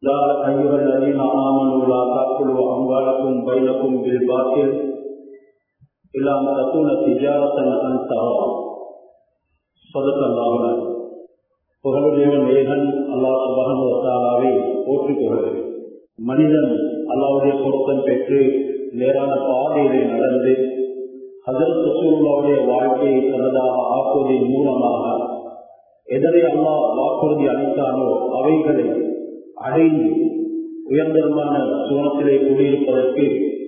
يا أيها الذين آمنوا لا تأكلوا أموالكم بينكم بالباطل إلا أن تكون تجارة عن تراض صدق الله العظيم புகழுடையவன் ஏகன் அல்லாஹ் சுபகனுவத்தாலாவை போற்றிக் கொள்கிறது மனிதன் அல்லாவுடைய பொருத்தம் பெற்று நேரான பாதையிலே நடந்து ஹசரத் ரசூல்லாவுடைய வாழ்க்கையை தனதாக ஆக்குவதன் மூலமாக எதனை அல்லாஹ் வாக்குறுதி அளித்தானோ அவைகளை அடைந்து உயர்ந்தரமான சுவனத்திலே குடியிருப்பதற்கு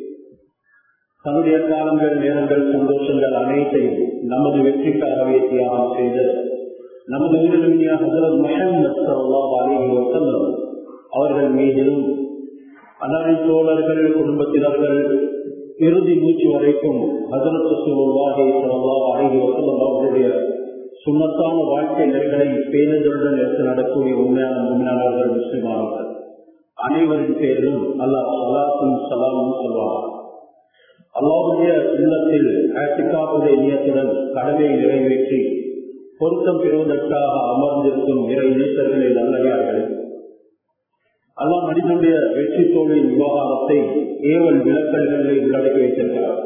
தன்னுடைய காலங்கள் நேரங்கள் சந்தோஷங்கள் அனைத்தையும் நமது வெற்றிக்காகவே தியாகம் செய்த நமது உயிரிழமைய ஹசரத் முஹம்மது சல்லாஹ் அலிஹி வசல்லம் அவர்கள் மீதிலும் அனாரி தோழர்கள் குடும்பத்தினர்கள் இறுதி மூச்சு வரைக்கும் ஹசரத் ரசூலுல்லாஹி ஸல்லல்லாஹு அலைஹி வஸல்லம் அவர்களுடைய சுண்ணத்தான வாழ்க்கை நெறிகளை பேணுதலுடன் எடுத்து நடக்கூடிய உண்மையான உண்மையாளர்கள் முஸ்லிமானவர்கள் அனைவரின் பேரிலும் அல்லாஹ் சலாத்தும் சலாமும் சொல்வார் அல்லாவுடைய இல்லத்தில் ஆட்டிகாப்புடைய நியத்துடன் கடமையை நிறைவேற்றி பொருத்தம் பெறுவதற்காக அமர்ந்திருக்கும் இறை இணைத்தர்களை நல்லடியார்கள் அல்லா மனிதனுடைய வெற்றி தோழின் விவகாரத்தை ஏவல் விளக்கல்களை உள்ளடக்கி வைத்திருக்கிறார்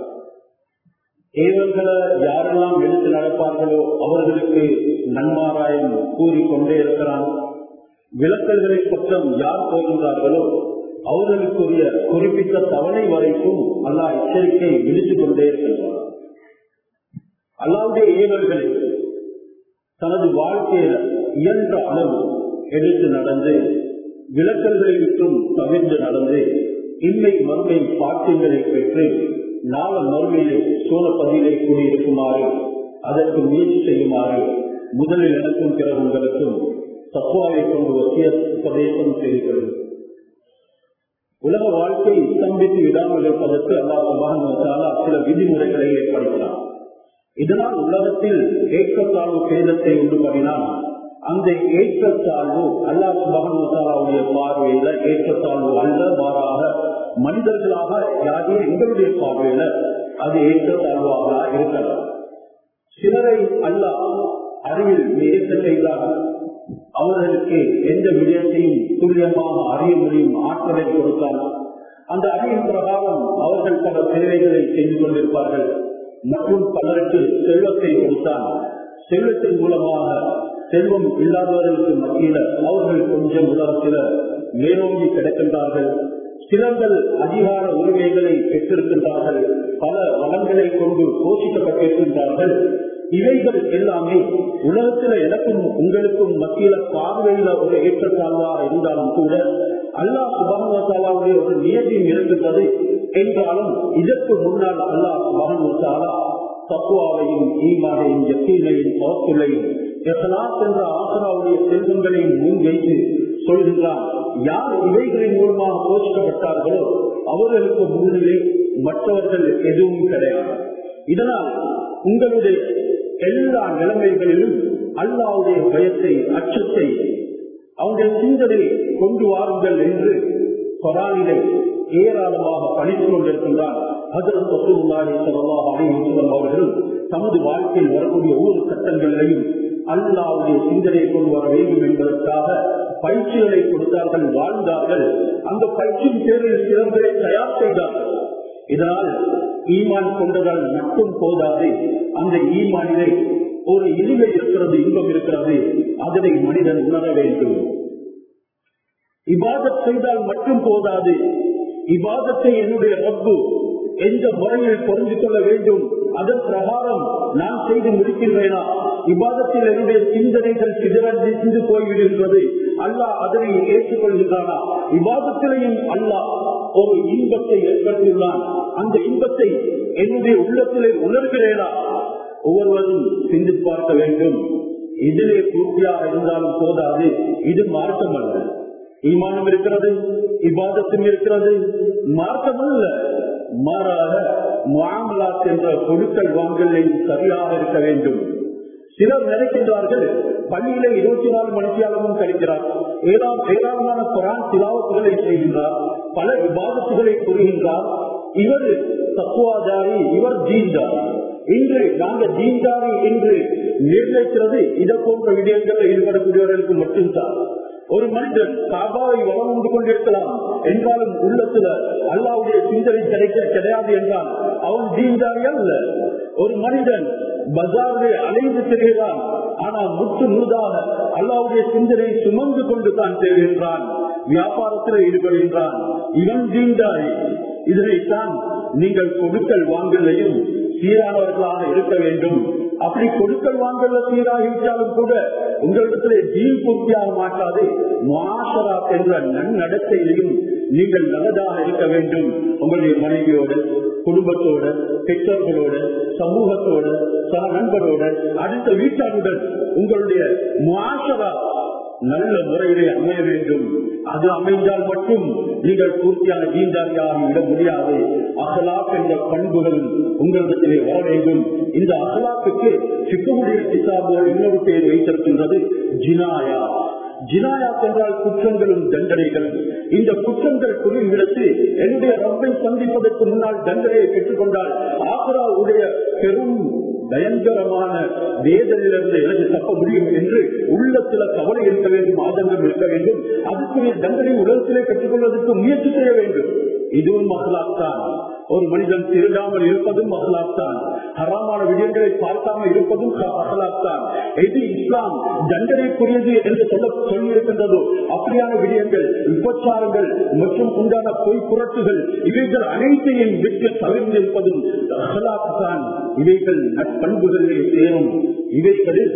ஏவல்களை யாரெல்லாம் எடுத்து நடப்பார்களோ அவர்களுக்கு நன்மாராயம் கூறிக்கொண்டே இருக்கிறான் விளக்கல்களை பக்கம் யார் போகின்றார்களோ அவர்களுக்குரிய குறிப்பிட்ட தவணை வரைக்கும் அல்லா எச்சரிக்கை விதித்துக் கொண்டே இருக்கின்றார் அல்லாவுடைய ஏவல்களை தனது வாழ்க்கையில இயன்ற அளவு எடுத்து நடந்து விளக்கல்களை விட்டும் தவிர்த்து நடந்து இன்மை மறுமை பாட்டுகளை பெற்று நாள மறுமையிலே சோழப்பதியிலே கூடியிருக்குமாறு அதற்கு முயற்சி செய்யுமாறு முதலில் எனக்கும் பிறகு உங்களுக்கும் தத்துவாவை கொண்டு வசிய உபதேசம் செய்கிறது உலக வாழ்க்கை ஸ்தம்பித்து விடாமல் இருப்பதற்கு அல்லாஹ் சில விதிமுறைகளை ஏற்படுத்தினார் இதனால் உலகத்தில் ஏற்றத்தாழ்வு சேதத்தை உண்டு பண்ணினால் அந்த ஏற்றத்தாழ்வு அல்லா சுபகனுடைய பார்வையில ஏற்றத்தாழ்வு அல்ல மாறாக மனிதர்களாக யாரே எங்களுடைய பார்வையில அது ஏற்றத்தாழ்வாக இருக்கலாம் சிலரை அல்ல அறிவில் ஏற்ற செய்தால் அவர்களுக்கு எந்த விடயத்தையும் துல்லியமாக அறிய முடியும் ஆற்றலை கொடுத்தால் அந்த அறிவின் பிரகாரம் அவர்கள் பல சேவைகளை செய்து கொண்டிருப்பார்கள் மற்றும் பலருக்கு செல்வத்தை கொடுத்தால் செல்வத்தின் மூலமாக செல்வம் இல்லாதவர்களுக்கு மத்தியில அவர்கள் கொஞ்சம் உலகத்தில மேலோங்கி கிடக்கின்றார்கள் சிலர்கள் அதிகார உரிமைகளை பெற்றிருக்கின்றார்கள் பல வளங்களை கொண்டு போஷிக்கப்பட்டிருக்கின்றார்கள் இவைகள் எல்லாமே உலகத்துல எனக்கும் உங்களுக்கும் மத்தியில பார்வையில ஒரு ஏற்றத்தாழ்வாக இருந்தாலும் கூட அல்லா சுபானுவத்தாலாவுடைய ஒரு நியதியும் இருக்கின்றது என்றாலும் இதற்கு முன்னால் அல்லா சுபானுவத்தாலா தத்துவாவையும் ஈமானையும் யக்கீனையும் தவக்குலையும் எசலாத் என்ற ஆசராவுடைய செல்வங்களையும் முன்வைத்து சொல்கின்றார் யார் இவைகளின் மூலமாக போஷிக்கப்பட்டார்களோ அவர்களுக்கு முன்னிலே மற்றவர்கள் எதுவும் கிடையாது இதனால் உங்களுடைய எல்லா நிலைமைகளிலும் அல்லாவுடைய பயத்தை அச்சத்தை அவங்க சிந்தனை கொண்டு வாருங்கள் என்று கொரானிலே ஏராளமாக பணித்துக் கொண்டிருக்கின்றார் அவர்கள் தமது வாழ்க்கையில் வரக்கூடிய ஒவ்வொரு சட்டங்களையும் அல்லாவுடைய சிந்தனை கொண்டு வர வேண்டும் என்பதற்காக பயிற்சிகளை கொடுத்தார்கள் வாழ்ந்தார்கள் அந்த பயிற்சியின் பேரில் சிலர்களை தயார் செய்தார்கள் இதனால் ஈமான் கொண்டதால் மட்டும் போதாது அந்த ஈமானிலே ஒரு இனிமை இருக்கிறது இன்பம் இருக்கிறது அதனை மனிதன் உணர வேண்டும் இவாதத் செய்தால் மட்டும் போதாது இவாதத்தை என்னுடைய ரப்பு எந்த முறையில் பொருந்திக் கொள்ள வேண்டும் அதன் பிரகாரம் நான் செய்து முடிக்கின்றேனா இவ்வாதத்தில் என்னுடைய சிந்தனைகள் சிதறந்து போய்விடுகின்றது அல்லாஹ் அதனை ஏற்றுக்கொள்கின்றானா இவ்வாதத்திலையும் அல்லாஹ் ஒரு இன்பத்தை ஏற்படுத்தியுள்ளான் அந்த இன்பத்தை என்னுடைய உள்ளத்திலே உணர்கிறேனா ஒவ்வொருவரும் சிந்தி பார்க்க வேண்டும் இதிலே பூர்த்தியாக இருந்தாலும் போதாது இது மார்க்கம் அல்ல ஈமானம் இருக்கிறது இவ்வாதத்தும் இருக்கிறது மார்க்கம் அல்ல மாறாக மாமலாத் என்ற கொடுக்கல் வாங்கலில் சரியாக இருக்க வேண்டும் சிலர் நினைக்கின்றார்கள் பள்ளியில இருபத்தி நாலு மணித்தியாலமும் கழிக்கிறார் ஏதாவது ஏராளமான குரான் திலாவத்துகளை செய்கின்றார் பல விவாதத்துகளை கூறுகின்றார் இவர் தத்துவாதாரி இவர் ஜீன்தாரி இன்று நாங்க ஜீன்தாரி என்று நிர்ணயிக்கிறது இதை போன்ற விடயங்களில் ஈடுபடக்கூடியவர்களுக்கு மட்டும்தான் ஒரு மனிதன் காபாவை வளம் வந்து கொண்டிருக்கலாம் என்றாலும் உள்ளத்துல அல்லாவுடைய சிந்தனை கிடைக்க கிடையாது என்றால் அவன் தீண்டாரி அல்ல ஒரு மனிதன் பஜாரிலே அலைந்து திரிகிறான் ஆனால் முற்று முழுதாக அல்லாவுடைய சிந்தனை சுமந்து கொண்டு தான் தெரிகின்றான் வியாபாரத்தில் ஈடுபடுகின்றான் இவன் தீண்டாரி இதனைத்தான் நீங்கள் கொடுக்கல் வாங்கலையும் சீரானவர்களாக இருக்க வேண்டும் அப்படி கொடுக்கல் வாங்கல சீராகிவிட்டாலும் கூட உங்களிடத்திலே ஜீவ் பூர்த்தியாக மாட்டாது மாஷரா என்ற நன்னடத்தையிலையும் நீங்கள் நல்லதாக இருக்க வேண்டும் உங்களுடைய மனைவியோட குடும்பத்தோட பெற்றோர்களோட சமூகத்தோட சக நண்பரோட அடுத்த வீட்டாருடன் உங்களுடைய மாஷரா நல்ல முறையிலே அமைய வேண்டும் அது அமைந்தால் மட்டும் நீங்கள் பூர்த்தியான ஜீந்தாரியாக விட முடியாது அகலாக் என்ற பண்புகள் உங்களிடத்திலே வர வேண்டும் இந்த அகலாக்குக்கு சிக்கமுடைய கிசாபோடு இன்னொரு பேர் வைத்திருக்கின்றது ஜினாயா ஜினாயாத் என்றால் குற்றங்களும் தண்டனைகளும் இந்த குற்றங்கள் குறிவிடத்து என்னுடைய ரப்பை சந்திப்பதற்கு முன்னால் தண்டனையை பெற்றுக்கொண்டால் ஆக்ராவுடைய பெரும் பயங்கரமான வேதனிலிருந்து எனக்கு தப்ப முடியும் என்று உள்ளத்துல கவலை இருக்க வேண்டும் ஆதங்கம் இருக்க வேண்டும் அதுக்குரிய தண்டனை உலகத்திலே பெற்றுக்கொள்வதற்கு முயற்சி செய்ய வேண்டும் இதுவும் மகளாத்தான் ஒரு மனிதன் திருடாமல் இருப்பதும் மகளாத்தான் ஹராமான விடயங்களை பார்க்காமல் இருப்பதும் மகளாத்தான் எது இஸ்லாம் தண்டனைக்குரியது என்று சொல்ல சொல்லியிருக்கின்றதோ அப்படியான விடயங்கள் விபச்சாரங்கள் மற்றும் உண்டான பொய் புரட்டுகள் இவைகள் அனைத்தையும் விட்டு தவிர்ந்திருப்பதும் அகலாத்தான் இவைகள் நட்பண்புகளிலே சேரும் இவைகளில்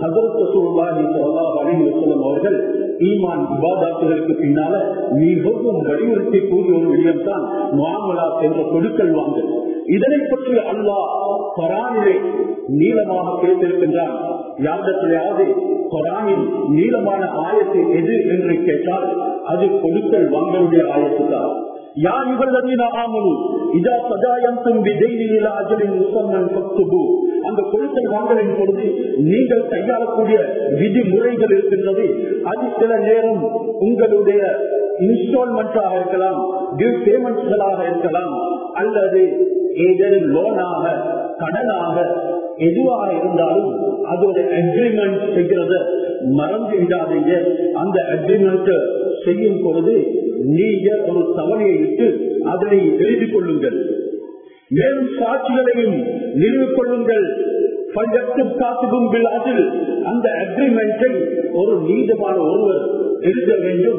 அவர்கள் ஈமான் விவாதாத்துகளுக்கு பின்னால மிகவும் வலியுறுத்தி கூறிய ஒரு விடயம் தான் மாமலா என்ற கொடுக்கல் வாங்கல் இதனை பற்றி அல்லாஹ் பரானிலே நீளமாக பேசியிருக்கின்றான் யாரிடத்திலேயாவது பரானில் நீளமான ஆயத்து எது என்று கேட்டால் அது கொடுக்கல் வாங்கலுடைய ஆயத்து தான் யார் இவர்கள் ஆமனு இதா சதாயந்தும் விதையிலா அஜலின் முசம்மன் பக்துபு அந்த கொடுக்கல் வாங்கலின் பொழுது நீங்கள் கையாளக்கூடிய விதிமுறைகள் இருக்கின்றது அது சில நேரம் உங்களுடைய இன்ஸ்டால்மெண்டாக இருக்கலாம் டியூ பேமெண்ட்ஸ்களாக இருக்கலாம் அல்லது ஏதேனும் லோனாக கடனாக எதுவாக இருந்தாலும் அது ஒரு அக்ரிமெண்ட் செய்கிறத மறந்து விடாதீங்க அந்த அக்ரிமெண்ட் செய்யும் பொழுது நீங்க ஒரு தவணையை இட்டு அதனை எழுதிக் கொள்ளுங்கள் மேலும் சாட்சிகளையும் நிறுவிக் கொள்ளுங்கள் அதில் அந்த அக்ரிமெண்டை ஒரு நீதமான ஒருவர் எழுத வேண்டும்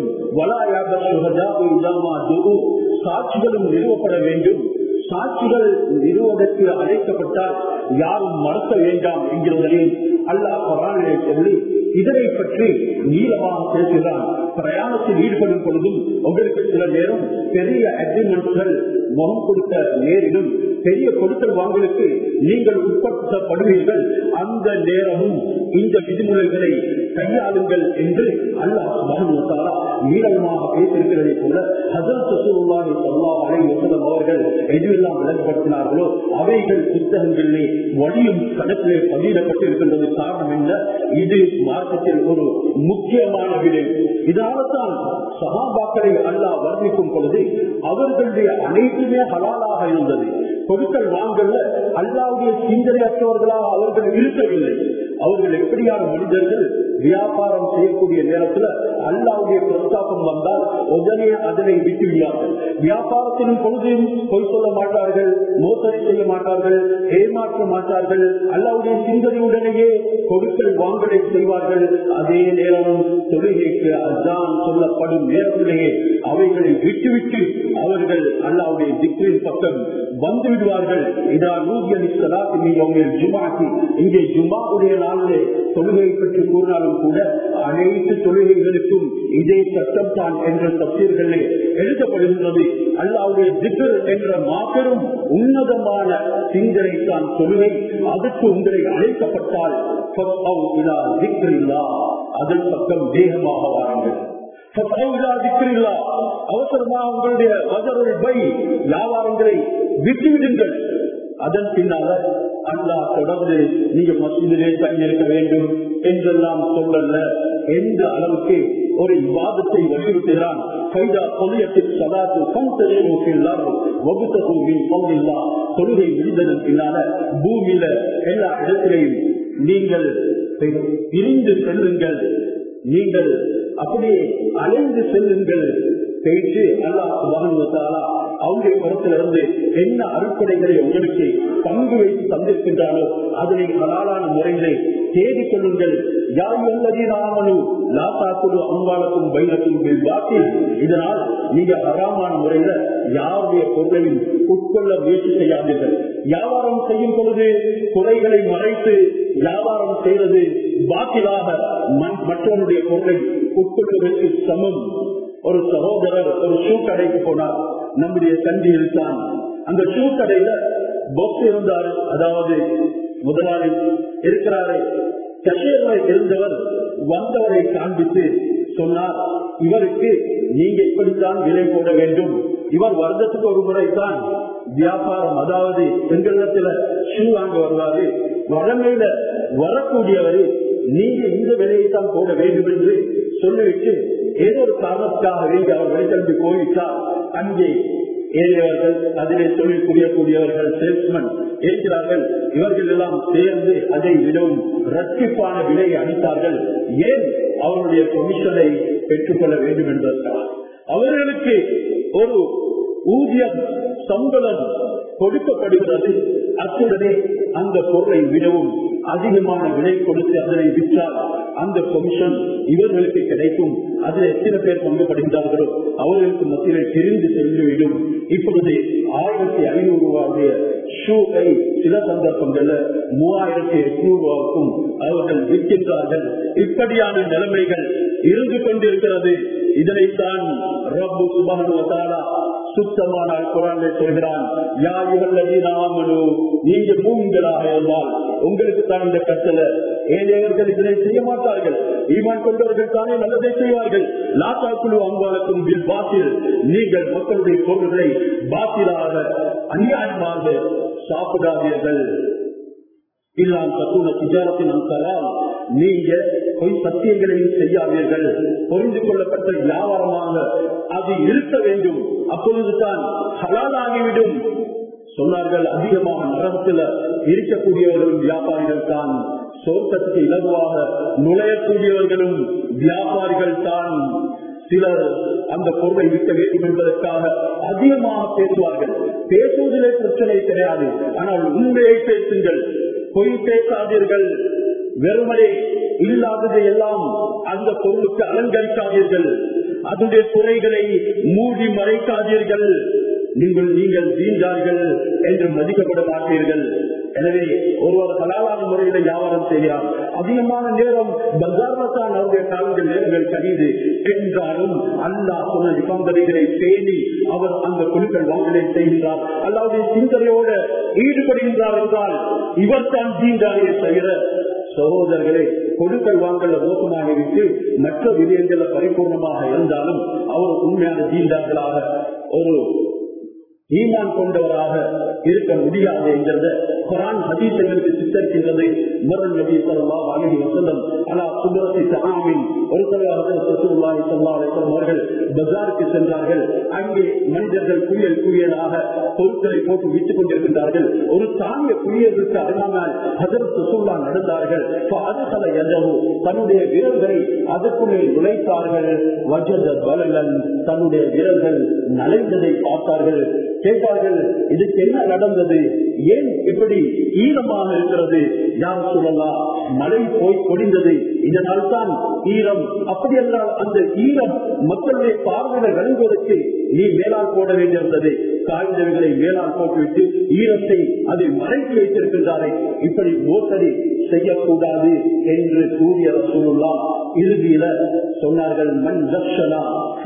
சாட்சிகளும் நிறுவப்பட வேண்டும் சாட்சிகள் நிறுவதற்கு அழைக்கப்பட்டால் யாரும் மறுக்க வேண்டாம் என்கிறதையும் அல்லாஹ் பரானிலே சொல்லி இதனை பற்றி நீளமாக பேசுகிறான் பிரயாணத்தில் ஈடுபடும் பொழுதும் உங்களுக்கு சில நேரம் பெரிய அக்ரிமெண்ட்கள் முகம் கொடுக்க நேரிடும் பெரிய கொடுக்கல் வாங்கலுக்கு நீங்கள் உட்படுத்தப்படுவீர்கள் அந்த நேரமும் இந்த விதிமுறைகளை கையாளுங்கள் என்று அல்லாஹ் நீளமாக பேசியிருக்கிறதை போல ஹசரத் சசூருல்லாஹி ஸல்லல்லாஹு அலைஹி வஸல்லம் அவர்கள் எதுவெல்லாம் விளங்கப்படுத்தினார்களோ அவைகள் புத்தகங்களிலே வழியும் கணக்கிலே பதியிடப்பட்டிருக்கின்றது காரணம் என்ன இது மார்க்கத்தில் ஒரு முக்கியமான விடை இதனால்தான் சகாபாக்களை அல்லாஹ் வர்ணிக்கும் பொழுது அவர்களுடைய அனைத்துமே ஹலாலாக இருந்தது கொடுக்கல் வாங்கல்ல அல்லாவுடைய சிந்தனையற்றவர்களாக அவர்கள் இருக்கவில்லை அவர்கள் எப்படியான மனிதர்கள் வியாபாரம் செய்யக்கூடிய நேரத்தில் அல்லாவுடைய பிரஸ்தாபம் வந்தால் உடனே அதனை விட்டு விடார்கள் வியாபாரத்திலும் பொழுதும் பொய் சொல்ல மாட்டார்கள் மோசடி செய்ய மாட்டார்கள் ஏமாற்ற மாட்டார்கள் அல்லாவுடைய சிந்தனையுடனேயே கொடுக்கல் வாங்கலை செய்வார்கள் அதே நேரம் தொழுகைக்கு அதான் சொல்லப்படும் நேரத்திலேயே அவைகளை விட்டுவிட்டு அவர்கள் அல்லாவுடைய திக்கின் பக்கம் வந்து விடுவார்கள் இதா நூதியலி சலாத்தி ஜுமாக்கி இங்கே ஜுமாவுடைய நாளிலே தொழுகை பற்றி கூறினாலும் கூட அனைத்து தொழுகைகளுக்கும் இதே சட்டம் தான் என்ற தப்சீர்களே எழுதப்படுகின்றது அல்லாவுடைய திகர் என்ற மாபெரும் உன்னதமான சிந்தனை தான் தொழுகை அதற்கு உங்களை அழைக்கப்பட்டால் அதன் பக்கம் வேகமாக வாருங்கள் அவசரமா உங்களுடைய வஜருள் பை வியாபாரங்களை விட்டுவிடுங்கள் அதன் பின்னால அல்லா தொடர்ந்து நீங்க மசூதிலே தங்கியிருக்க வேண்டும் என்றெல்லாம் சொல்லல எந்த அளவுக்கு ஒரு விவாதத்தை வலியுறுத்துகிறான் கைதா பொலியத்தில் சதாத்து சந்தரே வகுத்த பூமியில் பங்கில்லா தொழுகை முடிந்ததன் பின்னால பூமியில எல்லா இடத்திலையும் நீங்கள் பிரிந்து செல்லுங்கள் நீங்கள் அப்படியே அலைந்து செல்லுங்கள் பேச்சு அல்லாஹ் சுபானுவத்தாலா அவங்க புறத்திலிருந்து என்ன அறுப்படைகளை உங்களுக்கு பங்கு வைத்து தந்திருக்கின்றாலோ அதனை ஹலாலான முறைகளை தேடிக் கொள்ளுங்கள் யார் அல்லதீனாமனு லாத்தாக்குழு அம்பாளுக்கும் பைரக்கும் வாக்கில் இதனால் நீங்க ஹராமான முறையில யாருடைய பொருளையும் உட்கொள்ள முயற்சி செய்யாதீர்கள் வியாபாரம் செய்யும் பொழுது குறைகளை மறைத்து வியாபாரம் செய்வது பாக்கிலாக மற்றவனுடைய பொருளை உட்கொள்வதற்கு சமம் ஒரு சகோதரர் ஒரு ஷூ கடைக்கு போனார் நம்முடைய சந்தியில் தான் அந்த ஷூ கடையில பொஸ் இருந்தார் அதாவது முதலாளி இருக்கிறாரு கஷேரில் இருந்தவர் வந்தவரை காண்பித்து சொன்னார் இவருக்கு நீங்க இப்படித்தான் விலை போட வேண்டும் இவர் வருடத்துக்கு ஒரு முறை தான் வியாபாரம் அதாவது எங்களிடத்துல ஷூ வாங்க வருவாரு வழமையில வரக்கூடியவரை நீங்க இந்த விலையை தான் போட வேண்டும் என்று சொல்லிவிட்டு ஏதோ ஒரு காரணத்துக்காக வேண்டி அவர் வெளிக்கிழந்து போயிட்டார் அங்கே ஏறியவர்கள் அதிலே தொழில் புரியக்கூடியவர்கள் சேல்ஸ்மேன் இருக்கிறார்கள் இவர்கள் எல்லாம் சேர்ந்து அதை விடவும் ரட்சிப்பான விலையை அளித்தார்கள் ஏன் அவருடைய கொமிஷனை பெற்றுக்கொள்ள வேண்டும் என்பதற்காக அவர்களுக்கு ஒரு ஊதியம் சம்பளம் கொடுக்கப்படுகிறது அத்துடனே அந்த பொருளை விடவும் அதிகமான விலை கொடுத்து அதனை விற்றால் அந்த கொமிஷன் இவர்களுக்கு கிடைக்கும் அதில் எத்தனை பேர் பங்குபடுகிறார்களோ அவர்களுக்கு மத்தியில் தெரிந்து சென்றுவிடும் இப்பொழுது ஆயிரத்தி ஐநூறு ரூபாயுடைய ஷூவை சில சந்தர்ப்பங்கள்ல மூவாயிரத்தி எட்நூறு ரூபாவுக்கும் அவர்கள் விற்கின்றார்கள் இப்படியான நிலைமைகள் இருந்து கொண்டிருக்கிறது இதனைத்தான் ரப்பு சுபானுவத்தாலா சுத்தமான குரானை சொல்கிறான் யாயுகல்லீனாமனு நீங்க பூமிகளாக இருந்தால் உங்களுக்கு தான் இந்த கட்டளை ஏழையவர்கள் இதனை செய்ய மாட்டார்கள் ஈமான் கொண்டவர்கள் தானே நல்லதை செய்வார்கள் லாத்தாக்குழு அம்பாளுக்கும் பாத்தில் நீங்கள் மக்களுடைய பொருள்களை பாத்திலாக அநியாயமாக சாப்பிடாதீர்கள் இல்லாம் தத்துவ திஜாரத்தின் அந்தரால் நீங்க பொய் சத்தியங்களையும் செய்யாதீர்கள் புரிந்து கொள்ளப்பட்ட வியாபாரமாக அது இருக்க வேண்டும் அப்பொழுதுதான் ஹலாலாகிவிடும் சொன்னார்கள் அதிகமாக நரகத்தில் இருக்கக்கூடியவர்களும் வியாபாரிகள் தான் சோர்க்கத்துக்கு இலகுவாக நுழையக்கூடியவர்களும் வியாபாரிகள் தான் சிலர் அந்த பொருளை விற்க வேண்டும் என்பதற்காக அதிகமாக பேசுவார்கள் பேசுவதிலே பிரச்சனை கிடையாது ஆனால் உண்மையை பேசுங்கள் பொய் பேசாதீர்கள் வெறுமனே இல்லாததை எல்லாம் அந்த பொருளுக்கு அலங்கரிக்காதீர்கள் அதனுடைய குறைகளை மூடி மறைக்காதீர்கள் நீங்கள் நீங்கள் தீண்டார்கள் என்று மதிக்கப்பட மாட்டீர்கள் எனவே ஒருவர் ஹலாலான முறையில வியாபாரம் செய்கிறார் அதிகமான நேரம் பஜார்லத்தான் அவருடைய காலங்கள் நேரங்கள் கழிது என்றாலும் அல்லா சொன்ன நிபந்தனைகளை பேணி அவர் அந்த குழுக்கள் வாங்கலை செய்கின்றார் அல்லாவுடைய சிந்தனையோடு ஈடுபடுகின்றார் என்றால் இவர் தான் தீண்டாரையே தவிர சகோதரர்களே கொடுக்கல் வாங்கல மோசமாகிவிட்டு மற்ற விடயங்கள பரிபூர்ணமாக இருந்தாலும் அவர் உண்மையான தீண்டார்களாக ஒரு ஈமான் கொண்டவராக இருக்க முடியாது என்கிறத குரான் ஹதீஸ் எங்களுக்கு சித்தரிக்கின்றது மரன் நபி சொல்லா அழகி வசந்தம் அலா சுந்தரத்தி சகாமின் ஒரு தலைவர்கள் அவர்கள் பஜாருக்கு சென்றார்கள் அங்கே மனிதர்கள் குளியல் குளியலாக பொருட்களை போட்டு விற்றுக் கொண்டிருக்கின்றார்கள் ஒரு தானிய குளியலுக்கு அருகாமல் ஹசரத் சுசுல்லா நடந்தார்கள் அதுகளை எந்தவோ தன்னுடைய வீரர்களை அதற்குள்ளே நுழைத்தார்கள் வஜத பலகன் தன்னுடைய வீரர்கள் நலைந்ததை பார்த்தார்கள் கேட்டார்கள் இதுக்கு என்ன நடந்தது ஏன் இப்படி ஈரமாக இருக்கிறது யார் சொல்லலாம் மழை போய் பொடிந்தது இதனால் தான் ஈரம் அப்படி என்றால் அந்த ஈரம் மக்களுடைய பார்வையை வழங்குவதற்கு நீ மேலால் போட வேண்டியிருந்தது காய்ந்தவைகளை மேலால் போட்டுவிட்டு ஈரத்தை அதை மறைத்து வைத்திருக்கின்றாரே இப்படி மோசடி செய்யக்கூடாது என்று கூறிய சொல்லலாம் இறுதியில சொன்னார்கள் மண் தர்ஷனா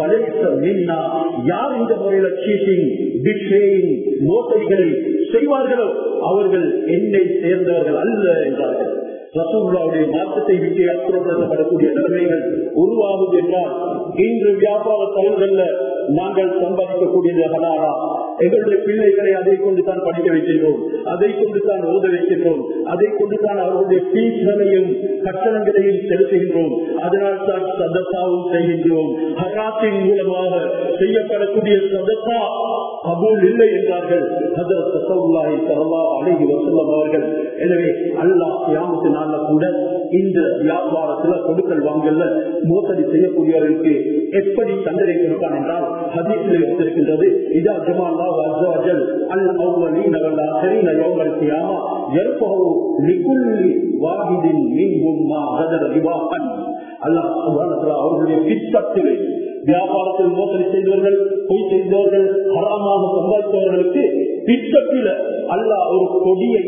மின்னா யார் இந்த முறையில சீட்டிங் பிட்ரேயிங் மோசடிகளை செய்வார்களோ அவர்கள் என்னை சேர்ந்தவர்கள் அல்ல என்றார்கள் ரசூல்லாவுடைய மாற்றத்தை விட்டு அப்புறப்படுத்தப்படக்கூடிய நிலைமைகள் உருவாகுது என்றால் இன்று வியாபார தொழில்கள்ல நாங்கள் சம்பாதிக்கக்கூடியது ஹலாலா எங்களுடைய பிள்ளைகளை அதை கொண்டு தான் படிக்க வைக்கின்றோம் அதை கொண்டு தான் ஓத வைக்கின்றோம் அதை கொண்டு தான் அவர்களுடைய பீஸ்களையும் கட்டணங்களையும் செலுத்துகின்றோம் அதனால் தான் சதத்தாவும் செய்கின்றோம் ஹராத்தின் மூலமாக செய்யப்படக்கூடிய சதத்தா கபூல் இல்லை என்றார்கள் அவர்கள் எனவே அல்லாஹ் கியாமத்து நாள்ல கூட இந்த வியாபாரத்துல கொடுக்கல் வாங்கல்ல மோசடி செய்யக்கூடியவர்களுக்கு எப்படி தண்டனை கொடுப்பான் என்றால் ஹதீஸில் எடுத்திருக்கின்றது இதா ஜமாலா அஸ்வாஜல் அல் அவ்வலீன வல் ஆஹிரீன யௌமல் கியாமா யர்ஃபஹு லிகுல்லி வாஹிதின் மின்ஹும் மா கதர ரிவாஹன் அல்லாஹ் சுப்ஹானஹு வ தஆலா அவர்களுடைய பிற்பட்டிலே வியாபாரத்தில் மோசடி செய்தவர்கள் பொய் செய்தவர்கள் ஹராமாக சம்பாதித்தவர்களுக்கு பிற்பட்டில அல்லாஹ் ஒரு கொடியை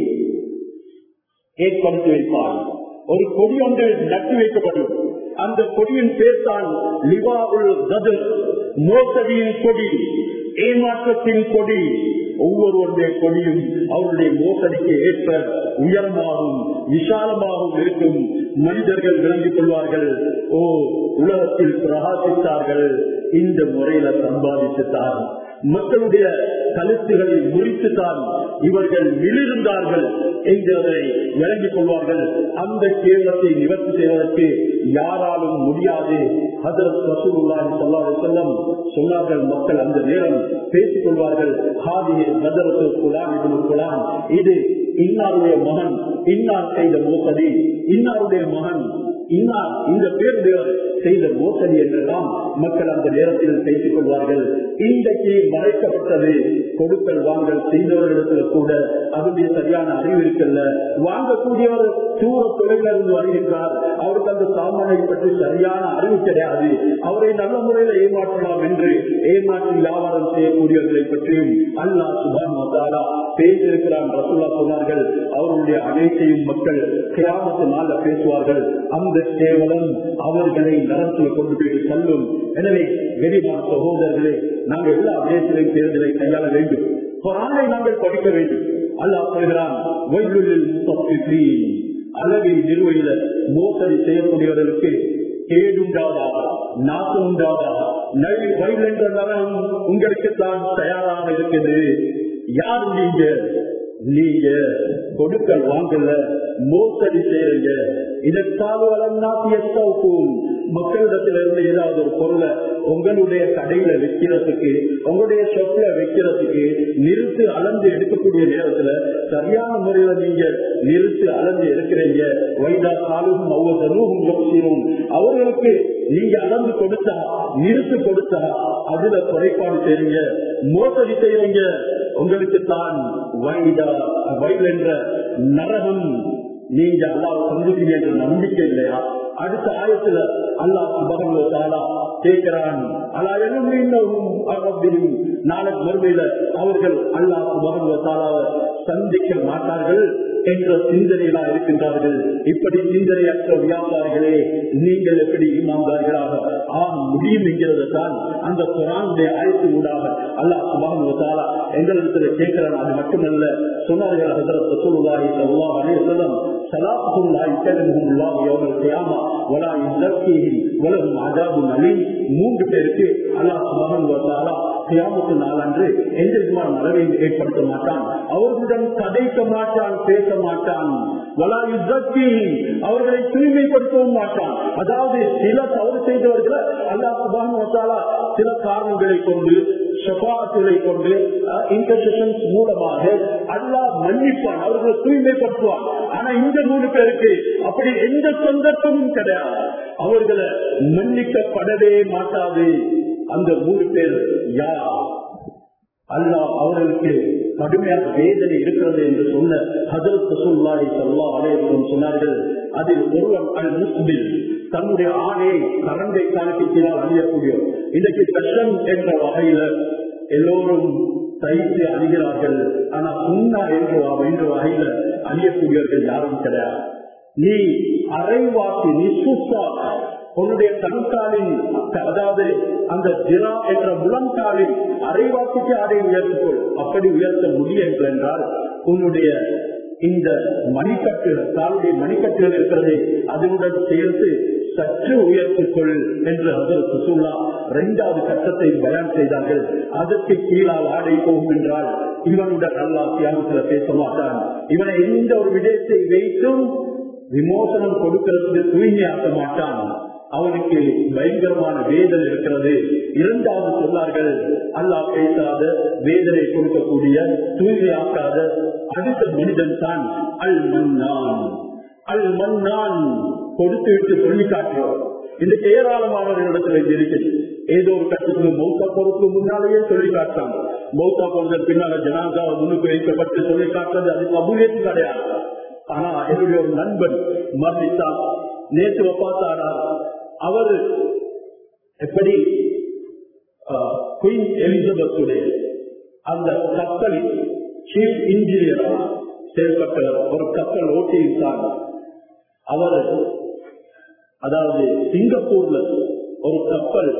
ஏற்படுத்தி வைப்பார் ஒரு கொடி ஒன்று நட்டு வைக்கப்படும் அந்த கொடியின் பேர் தான் லிவா உல் கதர் மோசடியின் கொடி ஏமாற்றத்தின் கொடி ஒவ்வொருவருடைய கொடியும் அவருடைய மோசடிக்கு ஏற்ப உயரமாகவும் விசாலமாகவும் இருக்கும் மனிதர்கள் விளங்கிக் கொள்வார்கள் ஓ உலகத்தில் பிரகாசித்தார்கள் இந்த முறையில சம்பாதித்துத்தான் மக்களுடைய கழுத்துகளை முறித்துத்தான் இவர்கள் விழிருந்தார்கள் என்கிறதை விளங்கிக் கொள்வார்கள் அந்த கேவலத்தை நிவர்த்தி செய்வதற்கு யாராலும் முடியாது ஹதரத் ரசூலுல்லாஹி ஸல்லல்லாஹு அலைஹி வஸல்லம் சொன்னார்கள் மக்கள் அந்த நேரம் பேசிக் கொள்வார்கள் ஹாதிஹி ஹதரத்து குலான் இப்னு குலான் இது இன்னாருடைய மகன் இன்னார் செய்த மோசடி இன்னாருடைய மகன் இன்னார் இந்த பேருடையவர் செய்த மோசடி என்றெல்லாம் மக்கள் அந்த நேரத்தில் பேசிக் கொள்வார்கள் இன்றைக்கு மறைக்கப்பட்டது கொடுக்கல் வாங்கல் செய்தவர்களிடத்தில் கூட அதுடைய சரியான அறிவு இருக்கல்ல வாங்கக்கூடியவர் தூர தொழில இருந்து வருகின்றார் அவருக்கு அந்த சாமானை பற்றி சரியான அறிவு கிடையாது அவரை நல்ல முறையில் ஏமாற்றலாம் என்று ஏமாற்றி வியாபாரம் செய்யக்கூடியவர்களை பற்றியும் அல்லாஹ் சுபான் மசாலா பேசியிருக்கிறான் ரசுல்லா சொன்னார்கள் அவருடைய அனைத்தையும் மக்கள் கிராமத்து நாள பேசுவார்கள் அந்த கேவலம் அவர்களை நரத்தில் கொண்டு போய் தள்ளும் எனவே வெறிமான சகோதரர்களே நாங்கள் எல்லா தேசத்திலையும் தேர்தலை கையாள வேண்டும் குரானை நாங்கள் படிக்க வேண்டும் அல்லாஹ் சொல்கிறான் வயலுள்ளில் முத்தப்பின் அளவில் நிறுவையில மோசடி செய்யக்கூடியவர்களுக்கு கேடுண்டாதாக நாசம் உண்டாதாக நழி வயல் என்ற நரம் உங்களுக்கு தான் தயாராக இருக்குது யார் நீங்க நீங்க கொடுக்கல் வாங்கல மோசடி செய்யறீங்க இதற்காக வளர்நாட்டியக்கும் மக்களிடத்துல இருந்து ஏதாவது ஒரு பொருளை உங்களுடைய கடையில வைக்கிறதுக்கு உங்களுடைய சொத்துல வைக்கிறதுக்கு நிறுத்து அளந்து எடுக்கக்கூடிய நேரத்துல சரியான முறையில நீங்க நிறுத்து அளந்து எடுக்கிறீங்க வைதா காலும் ஒவ்வொருத்தரும் யோசிரும் அவர்களுக்கு நீங்க அளந்து கொடுத்தா நிறுத்து கொடுத்தா அதுல குறைபாடு செய்றீங்க மோசடி செய்றீங்க உங்களுக்கு தான் வைடா வயல் என்ற நரகம் நீங்க அல்லாஹ் சந்திப்பீங்க என்ற நம்பிக்கை இல்லையா அடுத்த ஆயத்துல அல்லாஹ் சுபகங்களா கேட்கிறான் அல்லா இன்னும் நாளைக்கு மறுமையில அவர்கள் அல்லாஹ் சுபகங்களாவை சந்திக்க மாட்டார்கள் என்ற சிந்தனையிலா இருக்கின்றார்கள் இப்படி சிந்தனையற்ற வியாபாரிகளே நீங்கள் எப்படி இமாந்தார்களாக ஆக முடியும் என்கிறது தான் அந்த குரானுடைய ஆயத்து ஊடாக அல்லாஹ் சுபானுவத்தாலா எங்களிடத்துல கேட்கிறான் அது மட்டுமல்ல சொன்னார்கள் ஹசரத் ரசூலுல்லாஹி ஸல்லல்லாஹு அலைஹி வஸல்லம் ثلاثهم لا يكلمهم الله يوم القيامة ولا يزكيهم ولهم عذاب أليم மூன்று பேருக்கு அல்லாஹ் சுபஹானஹு வ தஆலா கியாமத்து நாளன்று எந்த விதமான நலவையும் ஏற்படுத்த மாட்டான் அவர்களுடன் கதைக்க மாட்டான் பேச மாட்டான் வலா யுத்தீஹிம் அவர்களை தூய்மைப்படுத்தவும் மாட்டான் அதாவது சில தவறு செய்தவர்களை அல்லாஹ் சுபஹானஹு வ தஆலா சில காரணங்களை கொண்டு ஷபாத்துகளை கொண்டு இன்டர்செஷன் மூலமாக அல்லாஹ் மன்னிப்பான் அவர்களை தூய்மைப்படுத்துவான் ஆனா இந்த மூணு பேருக்கு அப்படி எந்த சந்தர்ப்பமும் கிடையாது அவர்களை மன்னிக்கப்படவே மாட்டாது அந்த மூணு பேர் யார் அல்லாஹ் அவர்களுக்கு கடுமையான வேதனை இருக்கிறது என்று சொன்ன ஹசரத் ரசூல்லாய் சல்லா அலையம் சொன்னார்கள் அதில் ஒருவன் அல் முஸ்பில் தன்னுடைய ஆணையை கரண்டை காலத்தினால் அணியக்கூடிய இன்றைக்கு கஷ்டம் என்ற வகையில எல்லோரும் தைத்து அணிகிறார்கள் ஆனா சுண்ணா என்று என்ற வகையில அணியக்கூடியவர்கள் யாரும் கிடையாது நீ அரைவாசி நீ சுத்தா உன்னுடைய கண்காலின் அதாவது அந்த ஜிரா என்ற முழங்காலில் அரைவாசிக்கு அதை உயர்த்துக்கொள் அப்படி உயர்த்த முடியும் என்றால் உன்னுடைய இந்த மணிக்கட்டு காலுடைய மணிக்கட்டுகள் இருக்கிறது அதனுடன் சேர்த்து சற்று உயர்த்திக்கொள் என்று அதர் சுசுல்லா இரண்டாவது கட்டத்தை பயன் செய்தார்கள் அதற்கு கீழால் ஆடை போகும் என்றால் இவனுடன் அல்லா தியாகத்தில் பேச மாட்டான் இவனை எந்த ஒரு விடயத்தை வைத்தும் விமோசனம் கொடுக்கிறதுக்கு தூய்மையாக்க மாட்டான் அவனுக்கு பயங்கரமான வேதனை இருக்கிறது இரண்டாவது சொன்னார்கள் அல்லாஹ் பேசாத வேதனை கொடுக்கக்கூடிய தூய்மையாக்காத அடுத்த மனிதன் தான் அல் மன்னான் அல் மன்னான் கொடுத்து விட்டு சொல்லி காட்டுவோம் இந்த ஏராளமானவர்களிடத்தில் இது இருக்குது ஏதோ ஒரு கட்டத்துக்கு மௌத்தா போறதுக்கு முன்னாலேயே சொல்லி காட்டாங்க மௌத்தா போனதற்கு பின்னால ஜனாதா முன்னுக்கு வைக்கப்பட்டு சொல்லி காட்டுறது அது கபூலியத்து கிடையாது ஆனா என்னுடைய ஒரு நண்பன் மரணித்தான் நேற்று பார்த்தாரா அவர் எப்படி குயின் எலிசபெத்துடைய அந்த கப்பலில் சீஃப் இன்ஜினியரா செயல்பட்ட ஒரு கப்பல் ஓட்டியிருந்தார் அவர் அதாவது சிங்கப்பூர்ல ஒரு கப்பல்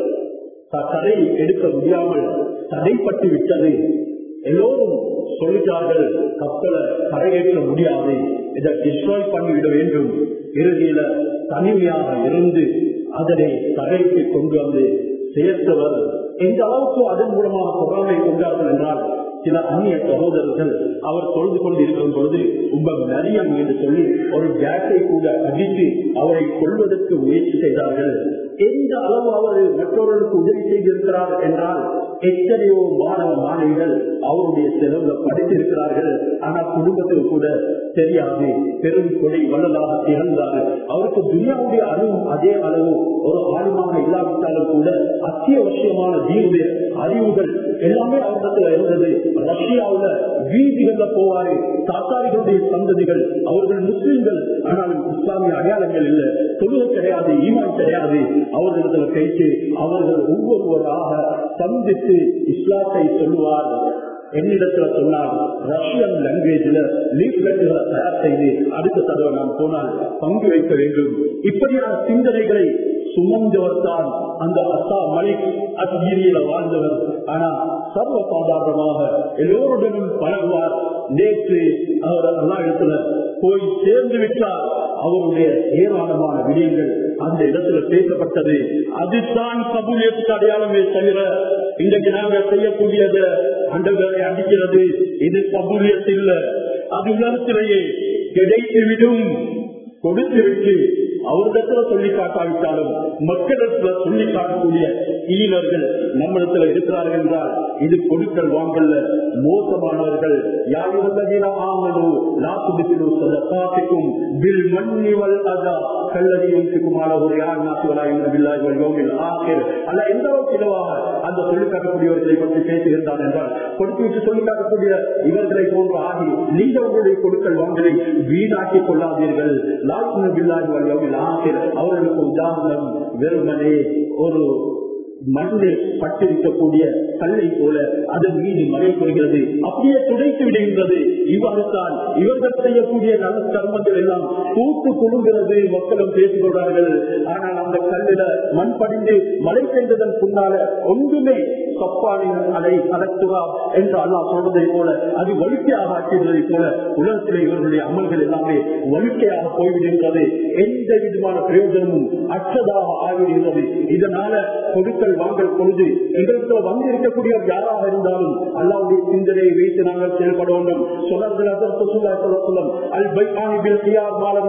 தடை எடுக்க முடியாமல் தடைப்பட்டு விட்டது எல்லோரும் சொல்லிட்டார்கள் கப்பலை கரையேற்ற முடியாது இதை டிஸ்ட்ராய் பண்ணிவிட வேண்டும் இறுதியில தனிமையாக இருந்து அதனை தடைக்கு கொண்டு வந்து சேர்த்தவர் எந்த அளவுக்கு அதன் மூலமாக பொறாமை கொண்டார்கள் என்றால் சில அந்நிய சகோதரர்கள் அவர் தொழுது கொண்டு இருக்கும் பொழுது உங்க நரியம் என்று சொல்லி ஒரு கேட்டை கூட அடித்து அவரை கொள்வதற்கு முயற்சி செய்தார்கள் எந்த அளவு அவர் மற்றவர்களுக்கு உதவி செய்திருக்கிறார் என்றால் எத்தனையோ மாணவ மாணவிகள் அவருடைய செலவுல படித்திருக்கிறார்கள் ஆனால் குடும்பத்தில் கூட தெரியாது பெரும் கொடை வல்லதாக திகழ்ந்தார் அவருக்கு துனியாவுடைய அறிவு அதே அளவு ஒரு ஆழமாக இல்லாவிட்டாலும் கூட அத்தியாவசியமான ஜீவுடைய அறிவுகள் எல்லாமே அவரிடத்துல இருந்தது ரஷ்யாவுல வீதிகள்ல போவாரு தாத்தாரிகளுடைய சந்ததிகள் அவர்கள் முஸ்லிம்கள் ஆனால் இஸ்லாமிய அடையாளங்கள் இல்லை தொழுகை கிடையாது ஈமான் கிடையாது அவர்களிடத்துல பேச்சு அவர்கள் ஒவ்வொருவராக சந்தித்து இஸ்லாத்தை சொல்லுவார் என்னிடத்துல சொன்னால் ரஷ்யன் லாங்குவேஜ்ல லீஃப்லெட்டுகளை தயார் செய்து அடுத்த தடவை நாம் போனால் பங்கு வைக்க வேண்டும் இப்படியான சிந்தனைகளை சுமந்தவர் தான் அந்த அசா மலிக் அத்கிரியில வாழ்ந்தவர் ஆனா சர்வ சாதாரணமாக எல்லோருடனும் பழகுவார் நேற்று அவர் எல்லா இடத்துல போய் சேர்ந்து விட்டார் அவருடைய ஏராளமான விடயங்கள் அந்த இடத்துல பேசப்பட்டது அதுதான் கபூலியத்துக்கு அடையாளமே தவிர இன்றைக்கு நாங்கள் செய்யக்கூடியது அண்டர்களை அடிக்கிறது இது கபூலியத்து இல்ல அது உலகத்திலேயே கிடைத்துவிடும் கொடுத்து விட்டு அவரிடத்துல சொல்லி காட்டாவிட்டாலும் மக்களிடத்துல சொல்லி காட்டக்கூடிய ஈனர்கள் நம்மிடத்துல இருக்கிறார்கள் என்றால் இது கொடுக்கல் வாங்கல்ல மோசமானவர்கள் யாருடைய ஆமனு நாட்டுக்கு சதகாத்துக்கும் பில் மன்னிவல் அதா கல்லறியும் ஒரு யார் நாட்டுவலாயில் ஆசிரியர் அல்ல எந்த அளவுக்கு இலவாக அந்த சொல்லி காட்டக்கூடியவர்களை பற்றி பேசியிருந்தான் என்றால் கொடுத்து விட்டு சொல்லி காட்டக்கூடிய இவர்களை போன்று ஆகி நீங்கள் உங்களுடைய கொடுக்கல் வாங்கலை வீணாக்கிக் கொள்ளாதீர்கள் லாக்கு பில்லாஹி வல்யோமில் ஆசிர் அவர்களுக்கு உதாரணம் வெறுமனே ஒரு மண்ணில் பட்டிருக்கக்கூடிய கல்லை போல அதன் மீது மழை பொறுகிறது அப்படியே துடைத்து விடுகின்றது இவ்வாறு தான் இவர்கள் செய்யக்கூடிய நல்ல கர்மங்கள் எல்லாம் கூட்டு குழுங்கிறது மக்களும் பேசிக் கொள்றார்கள் ஆனால் அந்த கல்லில மண் படிந்து மழை பெய்ததன் பின்னால ஒன்றுமே கப்பாலின் அதை கலத்துவா என்று அல்லா சொல்வதை போல அது வலிக்கையாக ஆக்கியதை போல உலகத்திலே இவர்களுடைய அமல்கள் எல்லாமே வலிக்கையாக போய்விடுகின்றது எந்த விதமான பிரயோஜனமும் அற்றதாக ஆகிவிடுகிறது இதனால கொடுக்கல் வாங்கல் பொழுது எங்களுக்கு வந்து இருக்கக்கூடியவர் யாராக இருந்தாலும் அல்லாவுடைய சிந்தனையை வைத்து நாங்கள் செயல்பட வேண்டும் சொன்னார்கள் அதற்கு சொல்ல சொல்லம் அல் பைகானி பில் கியார் மாலம்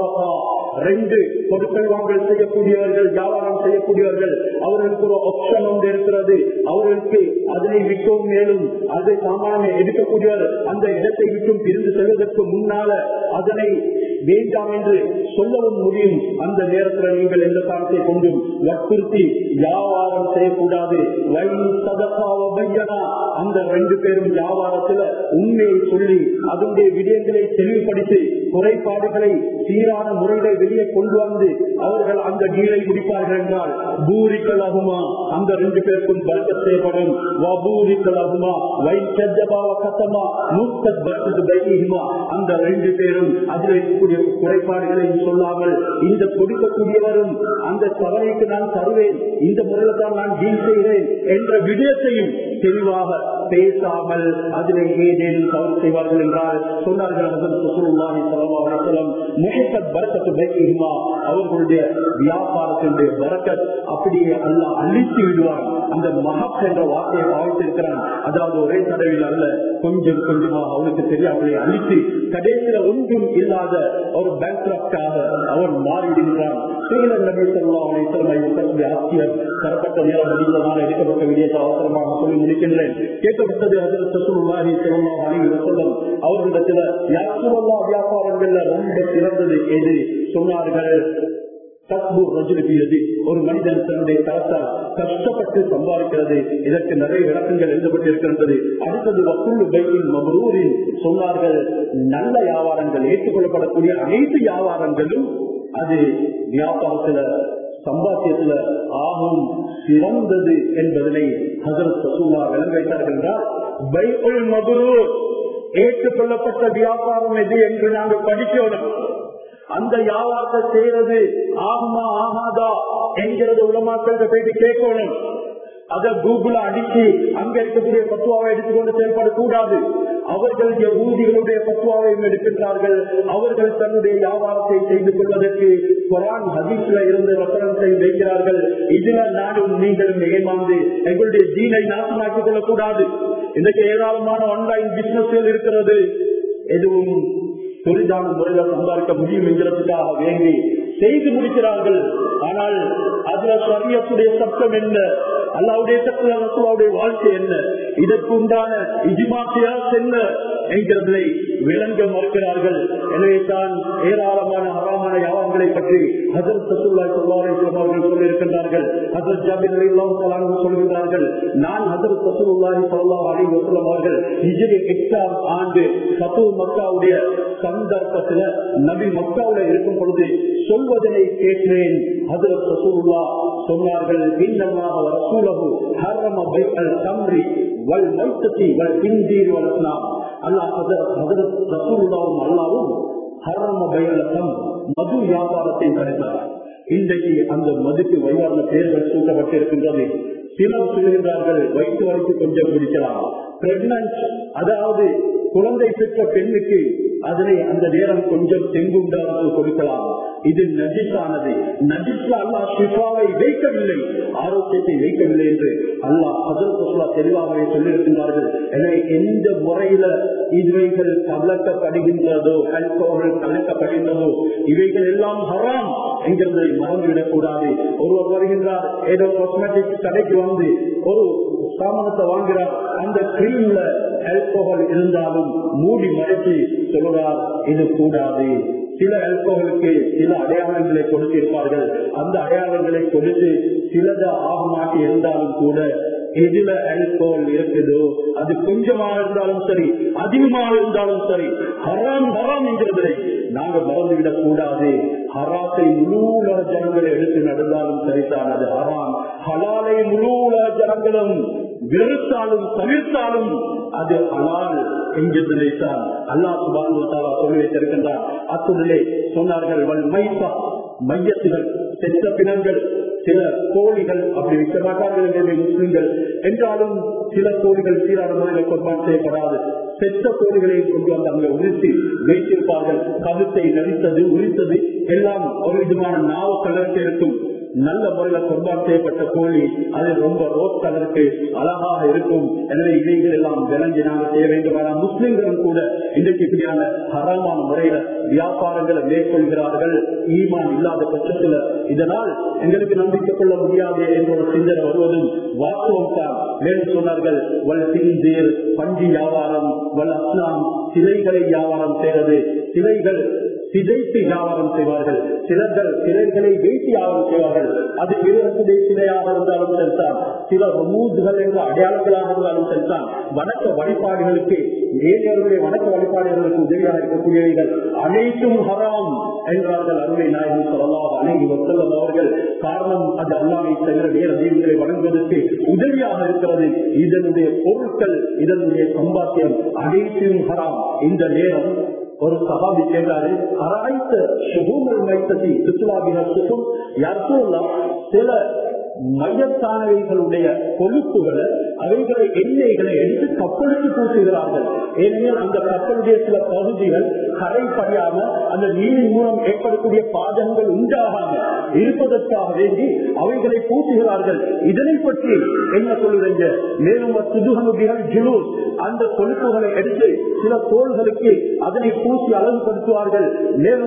ரெண்டு கொடுக்கல் வாங்கல் செய்யக்கூடியவர்கள் வியாபாரம் செய்யக்கூடியவர்கள் அவர்களுக்கு ஒரு ஆப்ஷன் ஒன்று இருக்கிறது அவர்களுக்கு அதனை விட்டும் மேலும் அதை சாமானிய எடுக்கக்கூடியவர் அந்த இடத்தை விட்டும் பிரிந்து செல்வதற்கு முன்னால அதனை வேண்டாம் என்று சொல்லவும் முடியும் அந்த நேரத்தில் நீங்கள் எந்த காலத்தை கொண்டும் வற்புறுத்தி வியாபாரம் செய்யக்கூடாது அந்த ரெண்டு பேரும் வியாபாரத்துல உண்மையை சொல்லி அதனுடைய விடயங்களை தெளிவுபடுத்தி குறைபாடுகளை சீரான முறைகளை வெளியே கொண்டு வந்து அவர்கள் அந்த டீலை முடிப்பார்கள் என்றால் பூரிக்கல் ஆகுமா அந்த ரெண்டு பேருக்கும் பர்க்கத் செய்யப்படும் வபூரிக்கல் ஆகுமா வைத்தஜபாவ கத்தமா நூத்தத் பர்க்கத்து பைகிமா அந்த ரெண்டு பேரும் அதில் இருக்கக்கூடிய குறைபாடுகளை சொல்லாமல் இந்த கொடுக்கக்கூடியவரும் அந்த தவறைக்கு நான் தருவேன் இந்த முறையில் தான் நான் டீல் செய்கிறேன் என்ற விடயத்தையும் தெளிவாக பேசாமல் அதிலே ஏதேனும் தவறு செய்வார்கள் என்றால் சொன்னார்கள் அவர்களுடைய வியாபாரத்தினுடைய வரக்கத் அப்படியே அல்ல அழித்து விடுவார் அந்த மகப் என்ற வார்த்தையை பாவித்திருக்கிறான் அதாவது ஒரே தடவையில் அல்ல கொஞ்சம் கொஞ்சமா அவனுக்கு தெரியாமலே அழித்து கடைசியில ஒன்றும் இல்லாத ஒரு பேங்க்ராப்டாக அவன் மாறிவிடுகிறான் ஆசிரியர் தரப்பட்ட நேரம் முடிந்ததான எடுக்கப்பட்ட விடயத்தை அவசரமாக சொல்லி முடிக்கின்றேன் கேட்டு கேட்கப்பட்டது அதில் சசுருவாரி சொல்லலாம் அணிகள் சொல்லும் அவர்களிடத்துல யாருல்லா வியாபாரங்கள்ல ரொம்ப சிறந்தது எது சொன்னார்கள் தத்பு ரஜுலிபியது ஒரு மனிதன் தன்னுடைய தரத்தால் கஷ்டப்பட்டு சம்பாதிக்கிறது இதற்கு நிறைய விளக்கங்கள் எழுதப்பட்டிருக்கின்றது அடுத்தது வசூல் பைக்கின் மபரூரின் சொன்னார்கள் நல்ல வியாபாரங்கள் ஏற்றுக்கொள்ளப்படக்கூடிய அனைத்து வியாபாரங்களும் அது வியாபாரத்துல சம்பாத்தியத்துல ஆகும் சிறந்தது என்பதனை ஹசரத் சசூலா விளங்க வைத்தார்கள் என்றால் பைக்குள் மபரூர் ஏற்றுக்கொள்ளப்பட்ட வியாபாரம் எது என்று நாங்கள் படிக்கணும் அந்த வியாபாரத்தை செய்யறது ஆகுமா ஆகாதா என்கிறது உலமாக்கள் போயிட்டு கேட்கணும் அதை கூகுள அடிச்சு அங்க இருக்கக்கூடிய பத்துவாவை எடுத்துக்கொண்டு செயல்படக்கூடாது அவர்கள் ஊதிகளுடைய பத்துவாவையும் எடுக்கின்றார்கள் அவர்கள் தன்னுடைய வியாபாரத்தை செய்து கொள்வதற்கு குரான் ஹதீஸ்ல இருந்து ரெஃபரன்ஸை வைக்கிறார்கள் இதுல நானும் நீங்களும் ஏமாந்து எங்களுடைய ஜீனை நாசமாக்கிக் கொள்ளக்கூடாது இன்றைக்கு ஏராளமான ஆன்லைன் பிசினஸ்கள் இருக்கிறது எதுவும் தொழிலான முறையில் சம்பாதிக்க முடியும் என்கிறதுக்காக வேண்டி செய்து முடிக்கிறார்கள் ஆனால் அதுல சரியத்துடைய சட்டம் என்ன அல்லாவுடைய சட்டத்துடைய வாழ்க்கை என்ன இதற்கு உண்டான இஜிமாசியா என்ன என்கிறதை விளங்க மறுக்கிறார்கள் எனவே தான் ஏராளமான ஹராமான யாவங்களை பற்றி ஹசர் சசுல்லா சொல்வாரை அவர்கள் சொல்லியிருக்கின்றார்கள் ஹசர் ஜாபின் சொல்கின்றார்கள் நான் ஹசர் சசுல்லாஹி சொல்லா அலி வசலம் அவர்கள் இஜிரி எட்டாம் ஆண்டு சத்து மக்காவுடைய சந்தர்ப்பத்துல நபி மக்காவுல இருக்கும் பொழுது சொல்வதனை கேட்டேன் ஹசரத் ரசூலுல்லா சொன்னார்கள் இன்னமாக ரசூலகு ஹர்ரம பைஅல் தம்ரி வல் மைத்ததி வல் பிந்தீர் வல் அஸ்னாம் அல்லாஹ் ஹசரத் ஹசரத் ரசூலுல்லாவும் அல்லாவும் ஹர்ரம பைஅல் தம் மது வியாபாரத்தை தடுத்தார் இன்றைக்கு அந்த மதுக்கு வழிவான பெயர்கள் சூட்டப்பட்டிருக்கின்றது சிலர் சொல்கின்றார்கள் வயிற்று வரைக்கும் கொஞ்சம் குடிக்கலாம் பிரெக்னன்ட் அதாவது குழந்தை பெற்ற பெண்ணுக்கு அதனை அந்த நேரம் கொஞ்சம் தெங்குண்டாக கொடுக்கலாம் இது நஜிஸானது நஜிஸ்ல அல்லா ஷிஃபாவை வைக்கவில்லை ஆரோக்கியத்தை வைக்கவில்லை என்று அல்லாஹ் அதல் சொல்லா தெளிவாகவே சொல்லியிருக்கின்றார்கள் எனவே எந்த முறையில இவைகள் கலக்கப்படுகின்றதோ கல்கோர்கள் கலக்கப்படுகின்றதோ இவைகள் எல்லாம் ஹராம் என்கிறதை மறந்துவிடக் கூடாது ஒருவர் வருகின்றார் ஏதோ காஸ்மெட்டிக்ஸ் கடைக்கு வந்து ஒரு சாமானத்தை வாங்குகிறார் அந்த கிரீம்ல ஆல்கோஹால் இருந்தாலும் மூடி மறைச்சு சொல்றார் இது கூடாது சில ஆல்கோஹலுக்கு சில அடையாளங்களை கொடுத்திருப்பார்கள் அந்த அடையாளங்களை கொடுத்து சிலத ஆக மாட்டி இருந்தாலும் கூட எதுல ஆல்கோஹல் இருக்குதோ அது கொஞ்சமாக இருந்தாலும் சரி அதிகமாக இருந்தாலும் சரி ஹராம் ஹராம் என்கிறதை நாங்க மறந்துவிடக் கூடாது ஹராத்தை முழு உலக ஜனங்களை எடுத்து நடந்தாலும் சரிதான் அது ஹராம் ஹலாலை முழு உலக ஜனங்களும் வெறுத்தாலும் தவிர்த்தாலும் அது ஹலால் என்கிறதைத்தான் அல்லா சுபானுவத்தாலா சொல்லி வைத்திருக்கின்றார் அத்துடனே சொன்னார்கள் வல் மைசா மையத்துகள் செத்த பிணங்கள் சில கோழிகள் அப்படி வைக்க மாட்டார்கள் என்று முஸ்லிம்கள் என்றாலும் சில கோழிகள் சீரான முறையில் குர்பான் செய்யப்படாது செத்த கோழிகளை கொண்டு வந்து அங்கே உரித்து வைத்திருப்பார்கள் கழுத்தை நடித்தது உரித்தது எல்லாம் ஒரு விதமான நாவ கலருக்கு இருக்கும் நல்ல முறையில குர்பான் செய்யப்பட்ட கோழி அது ரொம்ப ரோஸ் கலருக்கு அழகாக இருக்கும் எனவே இவைகள் எல்லாம் விளங்கி நாங்கள் செய்ய வேண்டும் ஆனால் முஸ்லிம்களும் கூட இன்றைக்கு இப்படியான ஹராமான முறையில வியாபாரங்களை மேற்கொள்கிறார்கள் ஈமான் இல்லாத பட்சத்துல இதனால் எங்களுக்கு நம்பிக்கை கொள்ள முடியாது என்ற ஒரு சிந்தனை வருவதும் வாஸ்தவம் தான் மேலும் சொன்னார்கள் வல் சிந்தீர் பஞ்சி வியாபாரம் வல் அஸ்லாம் சிலைகளை வியாபாரம் செய்வது சிலைகள் சிதைத்து வியாபாரம் செய்வார்கள் சிலர்கள் சிலைகளை வைத்து வியாபாரம் செய்வார்கள் அது மிருகத்துடைய சிலையாக இருந்தாலும் சரிதான் சில ரமூதுகள் என்ற அடையாளங்களாக இருந்தாலும் சரிதான் வணக்க வழிபாடுகளுக்கு ஏழைகளுடைய வணக்க வழிபாடுகளுக்கு உதவியாக இருக்கக்கூடியவைகள் அனைத்தும் ஹராம் என்றார்கள் அருமை நாயகி சொல்லலாம் அணைகி வசல்லம் அவர்கள் காரணம் அது அல்லாமை தவிர வேற தெய்வங்களை வழங்குவதற்கு உதவியாக இருக்கிறது இதனுடைய பொருட்கள் இதனுடைய சம்பாத்தியம் அனைத்தும் ஹராம் இந்த நேரம் ஒரு சகாபி கேட்டாரு அராய்த்த சுகூமல் மைத்ததி சுற்றுலாவின சுகம் யார் சொல்லலாம் சில மையத்தானவைகளுடைய கொழுப்புகளை அவைகளை எண்ணெய்களை எடுத்து கப்பலுக்கு பூசுகிறார்கள் ஏனெனில் அந்த கப்பலுடைய சில பகுதிகள் கரை படியாம அந்த நீரின் மூலம் ஏற்படக்கூடிய பாதங்கள் உண்டாகாம இருப்பதற்காக வேண்டி அவைகளை பூசுகிறார்கள் இதனை பற்றி என்ன சொல்லுறீங்க மேலும் சுதுகனுடைய ஜுலூஸ் அந்த கொழுப்புகளை எடுத்து சில தோள்களுக்கு அதனை பூசி அழகுபடுத்துவார்கள் மேலும்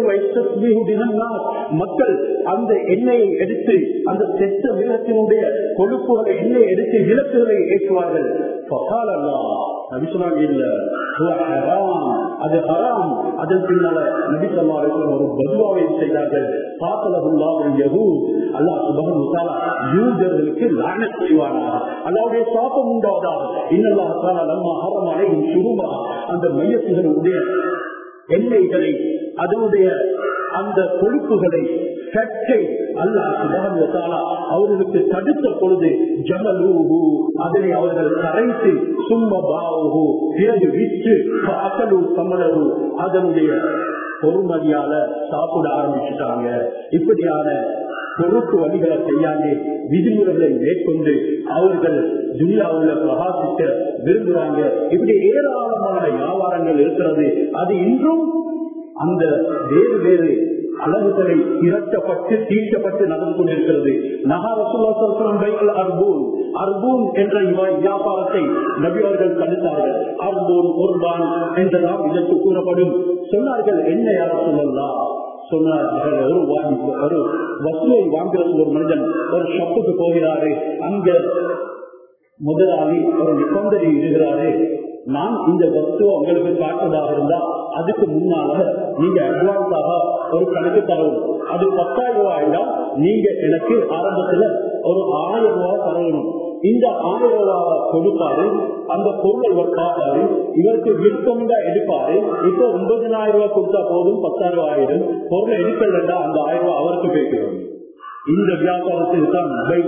மக்கள் அந்த எண்ணெயை எடுத்து அந்த செத்த விலக்கினுடைய கொழுப்புகளை எண்ணெயை எடுத்து விளக்குகளை ஏற்றுவார்கள் فقال الله நபி சொன்னாங்க இல்ல ஹுவ ஹராம் அது ஹராம் அதன் பின்னால நபி சொல்லா ஒரு பதுவாவை செய்தார்கள் பாத்தலகுல்லாவின் யகூத் அல்லாஹ் சுபஹன் முத்தாலா யூதர்களுக்கு லானத் செய்வானா அல்லாவுடைய சாப்பம் உண்டாவதா இன்னல்லா தாலா நம்ம ஹரமனை சுருமா அந்த மையத்துகளுடைய எண்ணெய்களை அதனுடைய அந்த கொழுப்புகளை சட்டை அல்லாஹ் அவர்களுக்கு தடுத்த பொழுது ஜமலூஹு அதனை அவர்கள் கரைத்து சும்மபாவு பிறகு விற்று அசலு சமலரு அதனுடைய பொறுமதியால சாப்பிட ஆரம்பிச்சுட்டாங்க இப்படியான பொறுப்பு வழிகளை கையாண்டு விதிமுறைகளை மேற்கொண்டு அவர்கள் துனியாவுல பிரகாசிக்க விரும்புறாங்க இப்படி ஏராளமான வியாபாரங்கள் இருக்கிறது அது இன்றும் அந்த வேறு வேறு அளவுகளை திரட்டப்பட்டு தீட்டப்பட்டு நடந்து கொண்டிருக்கிறது அர்பூன் அர்பூன் என்ற வியாபாரத்தை நபி அவர்கள் தடுத்தார்கள் அர்பூன் குர்பான் என்றெல்லாம் இதற்கு கூறப்படும் சொன்னார்கள் என்ன யார சொல்லலாம் சொன்னார்கள் ஒரு ஒரு வசூலை வாங்குறது ஒரு மனிதன் ஒரு ஷப்புக்கு போகிறாரு அங்க முதலாளி ஒரு நிபந்தனை இடுகிறாரு நான் இந்த வஸ்துவை உங்களுக்கு காட்டுவதாக இருந்தா அதுக்கு முன்னால நீங்க அட்வான்ஸாக ஒரு கணக்கு தரணும் அது பத்தாயிரம் ரூபாய் நீங்க எனக்கு ஆரம்பத்துல ஒரு ஆயிரம் ரூபாய் தரணும் இந்த ஆயிரம் ரூபாவை கொடுப்பாரு அந்த பொருளை இவர் பார்ப்பாரு இவருக்கு விருப்பம் தான் எடுப்பாரு இப்போ ஒன்பதினாயிரம் ரூபாய் கொடுத்தா போதும் பத்தாயிரம் ஆயிரம் பொருளை எடுக்கலண்டா அந்த ஆயிரம் ரூபாய் அவருக்கு பேசுகிறோம் இந்த வியாபாரத்தில் தான்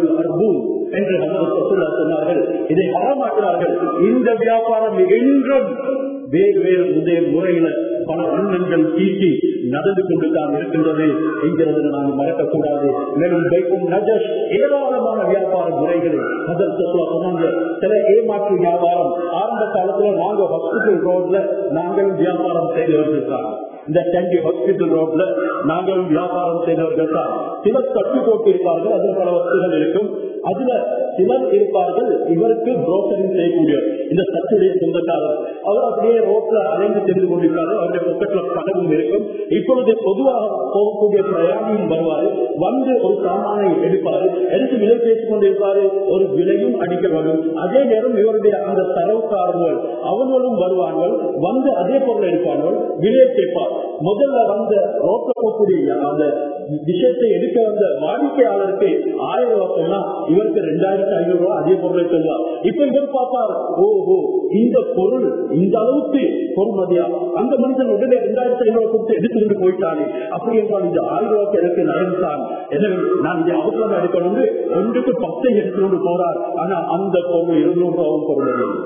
என்று சொன்னார்கள் இதை வரமாட்டார்கள் இந்த வியாபாரம் என்றும் வேறு வேறு உதய முறையில பல எண்ணங்கள் தீட்டி நடந்து கொண்டு தான் இருக்கின்றது என்கிறது நாம் மறக்கக்கூடாது மேலும் பைக்கும் நஜஸ் ஏராளமான வியாபார முறைகளை முதல் சொன்னாங்க சில ஏமாற்று வியாபாரம் ஆரம்ப காலத்துல நாங்க ஹாஸ்பிட்டல் ரோட்ல நாங்கள் வியாபாரம் செய்து வந்திருக்காங்க இந்த டெண்டி ஹாஸ்பிட்டல் ரோட்ல நாங்களும் வியாபாரம் செய்தவர்கள் தான் சிலர் தட்டு போட்டு இருப்பார்கள் அதில் பல வசதிகள் இருக்கும் அதுல சிலர் இருப்பார்கள் இவருக்கு புரோக்கரிங் செய்யக்கூடியவர் இந்த சத்துடைய சொந்தக்காரர் அவர் அப்படியே ரோட்ல அலைந்து சென்று கொண்டிருக்காரு அவருடைய பக்கத்துல பணமும் இருக்கும் இப்பொழுது பொதுவாக போகக்கூடிய பிரயாணியும் வருவாரு வந்து ஒரு சாமானை எடுப்பாரு எடுத்து விலை பேசிக் கொண்டிருப்பாரு ஒரு விலையும் அடிக்க வரும் அதே நேரம் இவருடைய அந்த தரவுக்காரர்கள் அவர்களும் வருவார்கள் வந்து அதே பொருளை எடுப்பார்கள் விலையை கேட்பார் முதல்ல வந்த ரோட்ல போகக்கூடிய அந்த விஷயத்தை எடுக்க வந்த வாடிக்கையாளருக்கு ஆயிரம் ரூபாய் சொன்னா இவருக்கு ரெண்டாயிரத்தி ஐநூறு ரூபாய் அதே பொருளை சொல்லுவார் இப்ப இவர் பார்ப்பார் ஓஹோ இந்த பொருள் இந்த அளவுக்கு பொறுமதியா அந்த மனிதன் உடனே ரெண்டாயிரத்தி ஐநூறு கொடுத்து எடுத்துக்கிட்டு போயிட்டானே அப்படி என்றால் இந்த ஆயிரம் ரூபாய்க்கு எனக்கு நடந்தான் எனவே நான் இதை அவசரமா எடுக்கணும் ஒன்றுக்கு பத்தை எடுத்துக்கொண்டு போறார் ஆனா அந்த பொருள் இருநூறு ரூபாவும் பொருள்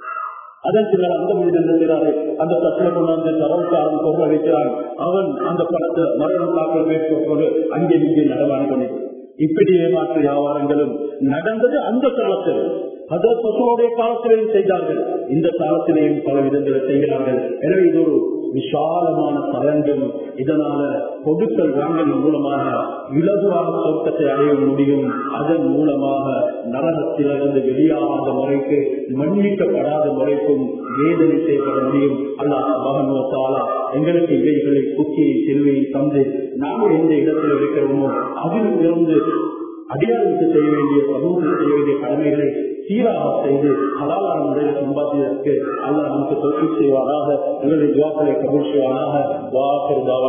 அதன் பின்னர் அந்த மனிதன் இருக்கிறாரு அந்த தட்டில கொண்டாந்து தரவுக்காரன் பொருளை வைக்கிறான் அவன் அந்த படத்தை மரணம் தாக்கல் மேற்கொண்டு அங்கே இங்கே நடமாடி கொண்டு இப்படி ஏமாற்று வியாபாரங்களும் நடந்தது அந்த காலத்தில் அதற்கு பசுவோடைய காலத்திலேயும் செய்தார்கள் இந்த காலத்திலேயும் பல விதங்களை செய்கிறார்கள் எனவே இது ஒரு விசாலமான தரங்கம் இதனால பொதுக்கள் வாங்கல் மூலமாக இலகுவான சொர்க்கத்தை அடைய முடியும் அதன் மூலமாக நரகத்திலிருந்து வெளியாகாத முறைக்கு மன்னிக்கப்படாத முறைக்கும் வேதனை செய்யப்பட முடியும் அல்லாஹ் மகனுவத்தாலா எங்களுக்கு இவைகளை குச்சியை செல்வையை தந்து நாங்கள் எந்த இடத்தில் இருக்கிறோமோ அதில் இருந்து அடியாருக்கு செய்ய வேண்டிய சமூகத்தில் செய்ய வேண்டிய கடமைகளை சீராக செய்து ஹலாலான முறையில் சம்பாதிப்பதற்கு அல்லாஹ் நமக்கு தொழில் செய்வாராக எங்களுடைய ஜுவாக்களை கபூல் செய்வாராக வாக்கருதாவா